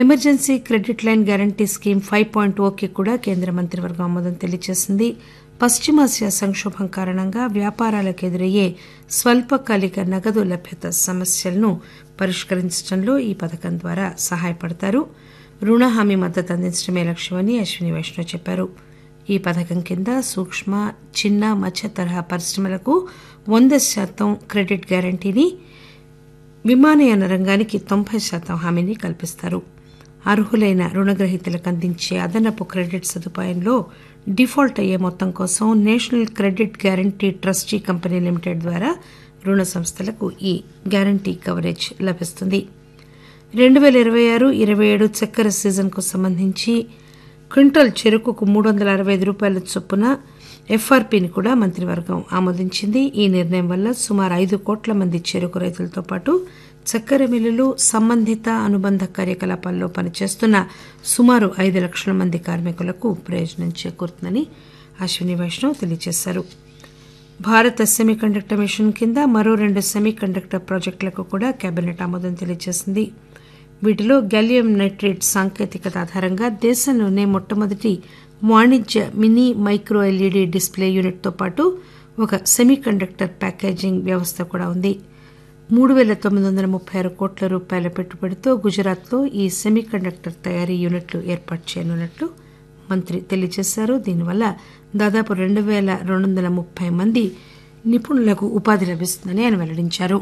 emergency credit line guarantee scheme five point ఓకి కూడా కేంద్ర మంత్రివర్గం ఆమోదం తెలియజేసింది పశ్చిమాసియా సంక్షోభం కారణంగా వ్యాపారాలకు ఎదురయ్యే స్వల్పకాలిక నగదు లభ్యత సమస్యలను పరిష్కరించడంలో ఈ పథకం ద్వారా సహాయపడతారు రుణ హామీ మద్దతు అందించడమే లక్ష్యమని అశ్విని వైష్ణవ్ చెప్పారు ఈ పథకం కింద సూక్ష్మ చిన్న మధ్య తరహా పరిశ్రమలకు వంద శాతం క్రెడిట్ గ్యారంటీని విమానయాన రంగానికి తొంభై శాతం హామీని కల్పిస్తారు అర్హులైన రుణగ్రహీతలకు అందించే అదనపు క్రెడిట్ సదుపాయంలో డిఫాల్ట్ అయ్యే మొత్తం కోసం national credit guarantee trustee company limited ద్వారా రుణ సంస్థలకు ఈ గ్యారంటీ కవరేజ్ లభిస్తుంది రెండు పేల ఇరవై ఆరు ఇరవై ఏడు చక్కెర సీజన్కు సంబంధించి క్వింటల్ చెరుకుకు మూడు వందల అరవై ఐదు రూపాయల చొప్పున ఎఫ్ఆర్పీని కూడా మంత్రివర్గం ఆమోదించింది ఈ నిర్ణయం వల్ల సుమారు ఐదు కోట్ల మంది చెరుకు రైతులతో పాటు చక్కెర మిల్లులు సంబంధిత అనుబంధ కార్యకలాపాల్లో పనిచేస్తున్న సుమారు ఐదు లక్షల మంది కార్మికులకు ప్రయోజనం చేకూరుతుందని అశ్విని వైష్ణవ్ తెలియజేశారు భారత సెమీ కండక్టర్ మిషన్ కింద మరో రెండు సెమీ కండక్టర్ ప్రాజెక్టులకు కూడా కేబినెట్ ఆమోదం తెలియజేసింది వీటిలో గ్యాలియం నైట్రేట్ సాంకేతికత ఆధారంగా దేశంలోనే మొట్టమొదటి వాణిజ్య మినీ మైక్రో ఎల్ఈడీ డిస్ప్లే యూనిట్తో పాటు ఒక సెమీ కండక్టర్ ప్యాకేజింగ్ వ్యవస్థ కూడా ఉంది మూడు పేల తొమ్మిది వందల ముప్పై ఆరు కోట్ల రూపాయల పెట్టుబడితో గుజరాత్లో ఈ సెమీ కండక్టర్ తయారీ యూనిట్లు ఏర్పాటు చేయనున్నట్లు మంత్రి తెలియజేశారు దీనివల్ల దాదాపు రెండు పేల రెండు వందల ముప్పై మంది నిపుణులకు ఉపాధి లభిస్తుందని ఆయన వెల్లడించారు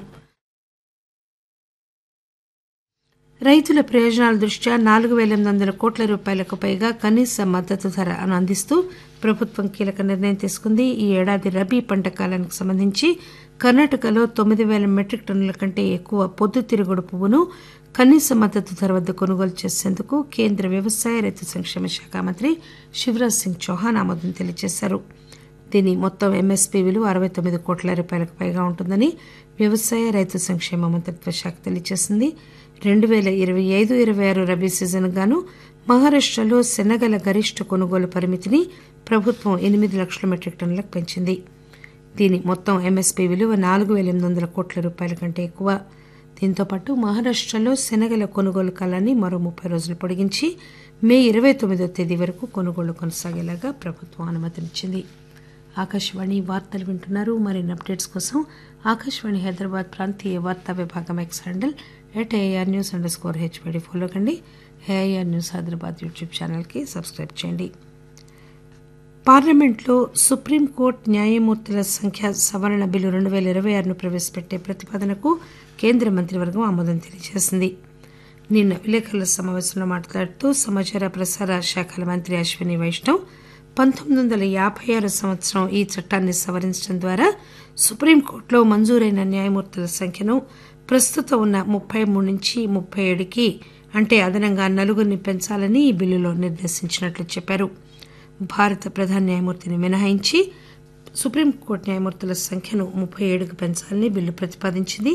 రైతుల ప్రయోజనాల దృష్ట్యా నాలుగు పేల ఎనిమిది వందల కోట్ల రూపాయలకు పైగా కనీస మద్దతు ధర అందిస్తూ ప్రభుత్వం కీలక నిర్ణయం తీసుకుంది ఈ ఏడాది రబీ పంట కాలానికి సంబంధించి కర్ణాటకలో తొమ్మిది పేల మెట్రిక్ టన్నుల కంటే ఎక్కువ పొద్దుతిరుగుడు పువ్వును కనీస మద్దతు ధర వద్ద కొనుగోలు చేసేందుకు కేంద్ర వ్యవసాయ రైతు సంక్షేమ శాఖ మంత్రి శివరాజ్ సింగ్ చౌహాన్ ఆమోదం తెలియజేశారు దీని మొత్తం ఎంఎస్పీ విలువ అరవై తొమ్మిది కోట్ల రూపాయలకు పైగా ఉంటుందని వ్యవసాయ రైతు సంక్షేమ మంత్రిత్వ శాఖ తెలియజేసింది రెండు పేల ఇరవై ఐదు ఇరవై ఆరు రబీ సీజన్ గాను మహారాష్టలో శనగల గరిష్ట కొనుగోలు పరిమితిని ప్రభుత్వం ఎనిమిది లక్షల మెట్రిక్ టన్నులకు పెంచింది దీని మొత్తం ఎంఎస్పీ విలువ నాలుగు పేల ఎనిమిది వందల కోట్ల రూపాయల కంటే ఎక్కువ దీంతోపాటు మహారాష్టలో శనగల కొనుగోలు కాలాన్ని మరో ముప్పై రోజులు పొడిగించి మే ఇరవై తొమ్మిదో తేదీ వరకు కొనుగోళ్లు కొనసాగేలాగా ప్రభుత్వం అనుమతినిచ్చింది ఆకాశవాణి వార్తలు వింటున్నారు మరిన్ని అప్డేట్స్ కోసం ఆకాశవాణి హైదరాబాద్ ప్రాంతీయ వార్తా విభాగం X handle at AR news under score HPD follow కండి ఏఐఆర్ న్యూస్ హైదరాబాద్ యూట్యూబ్ ఛానల్కి సబ్స్క్రైబ్ చేయండి పార్లమెంట్లో సుప్రీంకోర్టు న్యాయమూర్తుల సంఖ్య సవరణ బిల్లు రెండు పేల ఇరవై ఆరును ప్రవేశపెట్టే ప్రతిపాదనకు కేంద్ర మంత్రివర్గం ఆమోదం తెలియజేసింది నిన్న విలేకరుల సమావేశంలో మాట్లాడుతూ సమాచార ప్రసార శాఖల మంత్రి అశ్విని వైష్ణవ్ పంతొమ్మిది వందల యాభై ఆరు సంవత్సరం ఈ చట్టాన్ని సవరించడం ద్వారా సుప్రీంకోర్టులో మంజూరైన న్యాయమూర్తుల సంఖ్యను ప్రస్తుతం ఉన్న ముప్పై మూడు నుంచి ముప్పై ఏడుకి అంటే అదనంగా నలుగురిని పెంచాలని ఈ బిల్లులో నిర్దేశించినట్లు చెప్పారు భారత ప్రధాన న్యాయమూర్తిని మినహాయించి సుప్రీంకోర్టు న్యాయమూర్తుల సంఖ్యను ముప్పై ఏడుకు పెంచాలని బిల్లు ప్రతిపాదించింది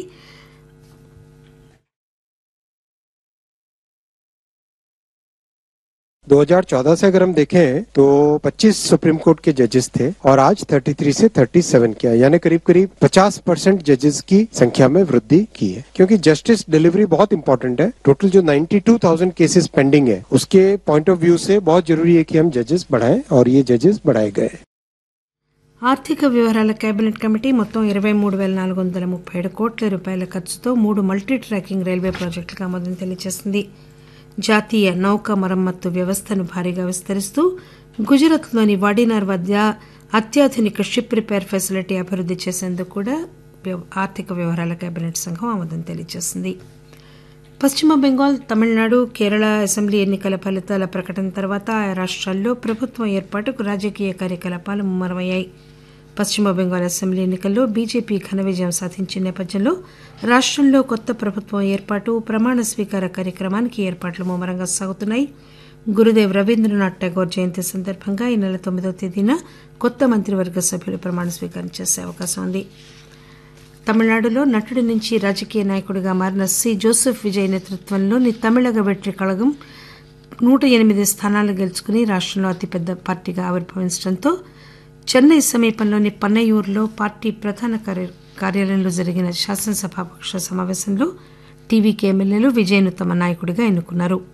दो हजार चौदह से अगर हम देखें तो 25 सुप्रीम कोर्ट के जजेस थे और आज 33 से 37 किया यानी करीब करीब 50 परसेंट जजेस की संख्या में वृद्धि की है क्योंकि जस्टिस डिलीवरी बहुत इंपॉर्टेंट है टोटल जो 92,000 केसेस पेंडिंग है उसके पॉइंट ऑफ व्यू से बहुत जरूरी है कि हम जजेस बढ़ाएं और ये जजेस बढ़ाए गए ఆర్థిక వ్యవహారాల కేబినెట్ కమిటీ మొత్తం ఇరవై మూడు పేల నాలుగు వందల ముప్పై ఏడు కోట్ల రూపాయల ఖర్చుతో మూడు మల్టీ ట్రాకింగ్ రైల్వే ప్రాజెక్టులకు ఆమోదం తెలియజేసింది జాతీయ నౌక మరమ్మత్తు వ్యవస్థను భారీగా విస్తరిస్తూ గుజరాత్లోని వాడినార్ వద్ద అత్యాధునిక షిప్ రిపేర్ ఫెసిలిటీ అభివృద్ధి చేసేందుకు కూడా ఆర్థిక వ్యవహారాల కేబినెట్ సంఘం ఆమోదం తెలియజేసింది పశ్చిమ బెంగాల్ తమిళనాడు కేరళ అసెంబ్లీ ఎన్నికల ఫలితాల ప్రకటన తర్వాత ఆయా రాష్ట్రాల్లో ప్రభుత్వం ఏర్పాటుకు రాజకీయ కార్యకలాపాలు ముమ్మరమయ్యాయి పశ్చిమ బెంగాల్ అసెంబ్లీ ఎన్నికల్లో బీజేపీ ఘన విజయం సాధించిన నేపథ్యంలో రాష్టంలో కొత్త ప్రభుత్వం ఏర్పాటు ప్రమాణ స్వీకార కార్యక్రమానికి ఏర్పాట్లు ముమ్మరంగా సాగుతున్నాయి గురుదేవ్ రవీంద్రనాథ్ ఠాగూర్ జయంతి సందర్భంగా ఈ నెల తొమ్మిదవ తేదీన కొత్త మంత్రివర్గ సభ్యులు ప్రమాణ స్వీకారం చేసే అవకాశం ఉంది తమిళనాడులో నటుడి నుంచి రాజకీయ నాయకుడిగా మారిన సి జోసెఫ్ విజయ్ నేతృత్వంలోని తమిళగ వెట్రి కళగం నూట ఎనిమిది స్థానాలు గెలుచుకుని రాష్టంలో అతిపెద్ద పార్టీగా ఆవిర్భవించడంతో చెన్నై సమీపంలోని పన్నయూరులో పార్టీ ప్రధాన కార్యాలయంలో జరిగిన శాసనసభాపక్ష సమావేశంలో టీవీకే ఎమ్మెల్యేలు విజయ్ను తమ నాయకుడిగా ఎన్నుకున్నారు